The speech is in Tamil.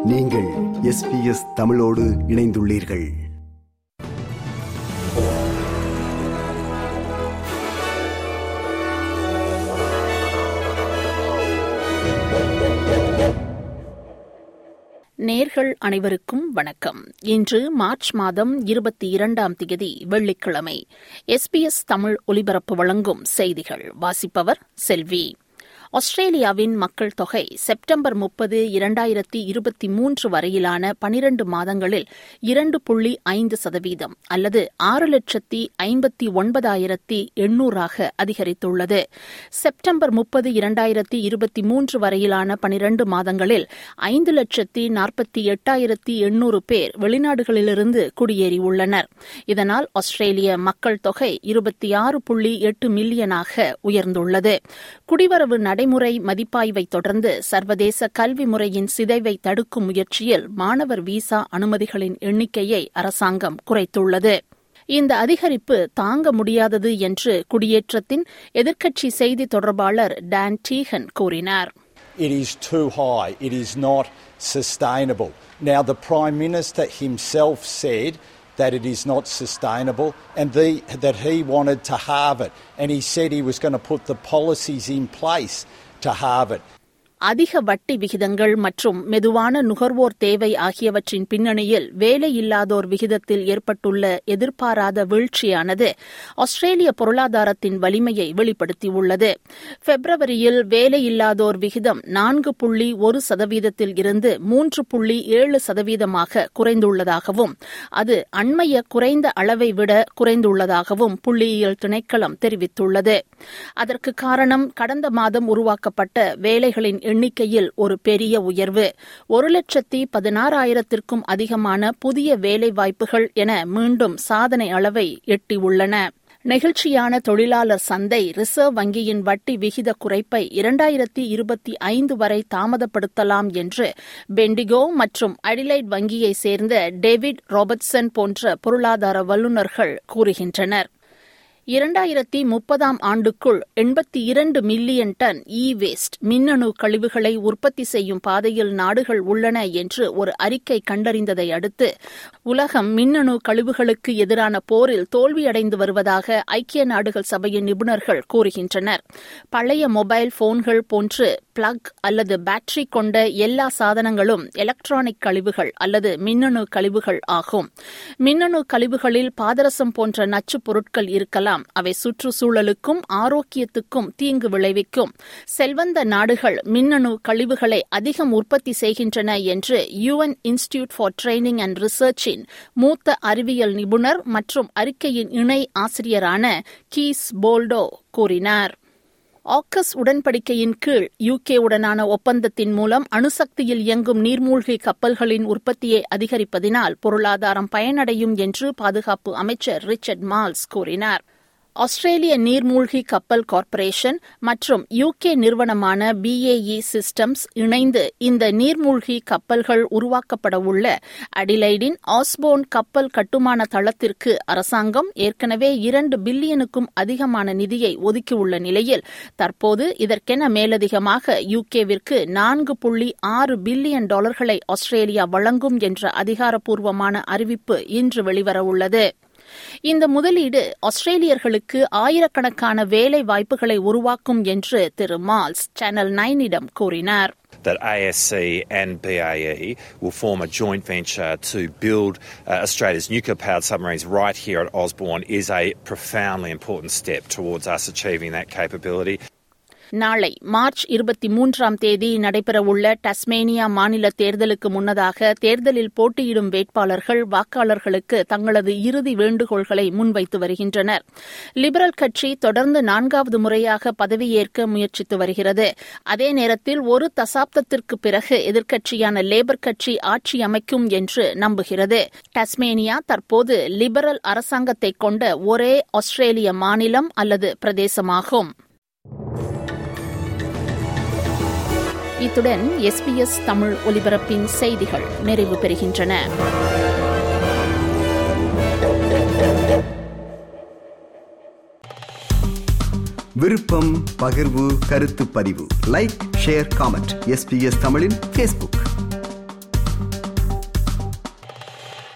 நீங்கள் எஸ்பிஎஸ் தமிழோடு இணைந்துள்ளீர்கள் நேர்கள் அனைவருக்கும் வணக்கம் இன்று மார்ச் மாதம் இருபத்தி இரண்டாம் தேதி வெள்ளிக்கிழமை எஸ்பிஎஸ் தமிழ் ஒலிபரப்பு வழங்கும் செய்திகள் வாசிப்பவர் செல்வி ஆஸ்திரேலியாவின் மக்கள் தொகை செப்டம்பர் முப்பது இரண்டாயிரத்தி இருபத்தி மூன்று வரையிலான பனிரண்டு மாதங்களில் இரண்டு புள்ளி ஐந்து சதவீதம் அல்லது ஆறு லட்சத்தி ஐம்பத்தி ஒன்பதாயிரத்தி எண்ணூறாக அதிகரித்துள்ளது செப்டம்பர் முப்பது இரண்டாயிரத்தி இருபத்தி மூன்று வரையிலான பனிரண்டு மாதங்களில் ஐந்து லட்சத்தி நாற்பத்தி எட்டாயிரத்தி எண்ணூறு பேர் வெளிநாடுகளிலிருந்து குடியேறியுள்ளனர் இதனால் ஆஸ்திரேலிய மக்கள் தொகை இருபத்தி ஆறு புள்ளி எட்டு மில்லியனாக உயர்ந்துள்ளது குடிவரவு நடைமுறை மதிப்பாய்வை தொடர்ந்து சர்வதேச கல்வி முறையின் சிதைவை தடுக்கும் முயற்சியில் மாணவர் விசா அனுமதிகளின் எண்ணிக்கையை அரசாங்கம் குறைத்துள்ளது இந்த அதிகரிப்பு தாங்க முடியாதது என்று குடியேற்றத்தின் எதிர்க்கட்சி செய்தி தொடர்பாளர் டான் டீஹன் கூறினார் It is too high. It is not sustainable. Now, the Prime Minister himself said that it is not sustainable and the, that he wanted to halve it. And he said he was going to put the policies in place to halve it. அதிக வட்டி விகிதங்கள் மற்றும் மெதுவான நுகர்வோர் தேவை ஆகியவற்றின் பின்னணியில் வேலையில்லாதோர் விகிதத்தில் ஏற்பட்டுள்ள எதிர்பாராத வீழ்ச்சியானது ஆஸ்திரேலிய பொருளாதாரத்தின் வலிமையை வெளிப்படுத்தியுள்ளது பிப்ரவரியில் வேலையில்லாதோர் விகிதம் நான்கு புள்ளி ஒரு சதவீதத்தில் இருந்து மூன்று புள்ளி ஏழு சதவீதமாக குறைந்துள்ளதாகவும் அது அண்மைய குறைந்த அளவை விட குறைந்துள்ளதாகவும் புள்ளியியல் திணைக்களம் தெரிவித்துள்ளது அதற்கு காரணம் கடந்த மாதம் உருவாக்கப்பட்ட வேலைகளின் எண்ணிக்கையில் ஒரு பெரிய உயர்வு ஒரு லட்சத்தி பதினாறாயிரத்திற்கும் அதிகமான புதிய வேலைவாய்ப்புகள் என மீண்டும் சாதனை அளவை எட்டியுள்ளன நெகிழ்ச்சியான தொழிலாளர் சந்தை ரிசர்வ் வங்கியின் வட்டி விகித குறைப்பை இரண்டாயிரத்தி இருபத்தி ஐந்து வரை தாமதப்படுத்தலாம் என்று பெண்டிகோ மற்றும் அடிலைட் வங்கியைச் சேர்ந்த டேவிட் ராபர்ட்சன் போன்ற பொருளாதார வல்லுநர்கள் கூறுகின்றனர் இரண்டாயிரத்தி முப்பதாம் ஆண்டுக்குள் எண்பத்தி இரண்டு மில்லியன் டன் இ வேஸ்ட் மின்னணு கழிவுகளை உற்பத்தி செய்யும் பாதையில் நாடுகள் உள்ளன என்று ஒரு அறிக்கை கண்டறிந்ததை அடுத்து உலகம் மின்னணு கழிவுகளுக்கு எதிரான போரில் தோல்வியடைந்து வருவதாக ஐக்கிய நாடுகள் சபையின் நிபுணர்கள் கூறுகின்றனர் பழைய மொபைல் போன்கள் போன்று பிளக் அல்லது பேட்டரி கொண்ட எல்லா சாதனங்களும் எலக்ட்ரானிக் கழிவுகள் அல்லது மின்னணு கழிவுகள் ஆகும் மின்னணு கழிவுகளில் பாதரசம் போன்ற நச்சுப் பொருட்கள் இருக்கலாம் அவை சுற்றுச்சூழலுக்கும் ஆரோக்கியத்துக்கும் தீங்கு விளைவிக்கும் செல்வந்த நாடுகள் மின்னணு கழிவுகளை அதிகம் உற்பத்தி செய்கின்றன என்று UN institute for training and ரிசர்ச்சின் மூத்த அறிவியல் நிபுணர் மற்றும் அறிக்கையின் இணை ஆசிரியரான கீஸ் போல்டோ கூறினார் ஆக்கஸ் உடன்படிக்கையின் கீழ் யுகே உடனான ஒப்பந்தத்தின் மூலம் அணுசக்தியில் இயங்கும் நீர்மூழ்கி கப்பல்களின் உற்பத்தியை அதிகரிப்பதினால் பொருளாதாரம் பயனடையும் என்று பாதுகாப்பு அமைச்சர் ரிச்சர்ட் மால்ஸ் கூறினார் ஆஸ்திரேலிய நீர்மூழ்கி கப்பல் கார்ப்பரேஷன் மற்றும் யுகே நிறுவனமான பிஏஇ சிஸ்டம்ஸ் இணைந்து இந்த நீர்மூழ்கி கப்பல்கள் உருவாக்கப்பட உள்ள அடிலைடின் ஆஸ்போன் கப்பல் கட்டுமான தளத்திற்கு அரசாங்கம் ஏற்கனவே இரண்டு பில்லியனுக்கும் அதிகமான நிதியை ஒதுக்கியுள்ள நிலையில் தற்போது இதற்கென மேலதிகமாக யுகேவிற்கு நான்கு புள்ளி ஆறு பில்லியன் டாலர்களை ஆஸ்திரேலியா வழங்கும் என்ற அதிகாரப்பூர்வமான அறிவிப்பு இன்று வெளிவரவுள்ளது இந்த முதலீடு ஆஸ்திரேலியர்களுக்கு ஆயிரக்கணக்கான வேலை வாய்ப்புகளை உருவாக்கும் என்று திரு மால்ஸ் சேனல் நைனிடம் கூறினார் that ASC and BAE will form a joint venture to build uh, Australia's nuclear powered submarines right here at Osborne is a profoundly important step towards us achieving that capability. நாளை மார்ச் இருபத்தி மூன்றாம் தேதி நடைபெறவுள்ள டஸ்மேனியா மாநில தேர்தலுக்கு முன்னதாக தேர்தலில் போட்டியிடும் வேட்பாளர்கள் வாக்காளர்களுக்கு தங்களது இறுதி வேண்டுகோள்களை முன்வைத்து வருகின்றனர் லிபரல் கட்சி தொடர்ந்து நான்காவது முறையாக பதவியேற்க முயற்சித்து வருகிறது அதே நேரத்தில் ஒரு தசாப்தத்திற்கு பிறகு எதிர்க்கட்சியான லேபர் கட்சி ஆட்சி அமைக்கும் என்று நம்புகிறது டஸ்மேனியா தற்போது லிபரல் அரசாங்கத்தை கொண்ட ஒரே ஆஸ்திரேலிய மாநிலம் அல்லது பிரதேசமாகும் இத்துடன் எஸ்பிஎஸ் தமிழ் ஒலிபரப்பின் செய்திகள் நிறைவு பெறுகின்றன விருப்பம் பகிர்வு கருத்து பதிவு லைக் ஷேர் காமெண்ட் எஸ்பிஎஸ் தமிழின் ஃபேஸ்புக்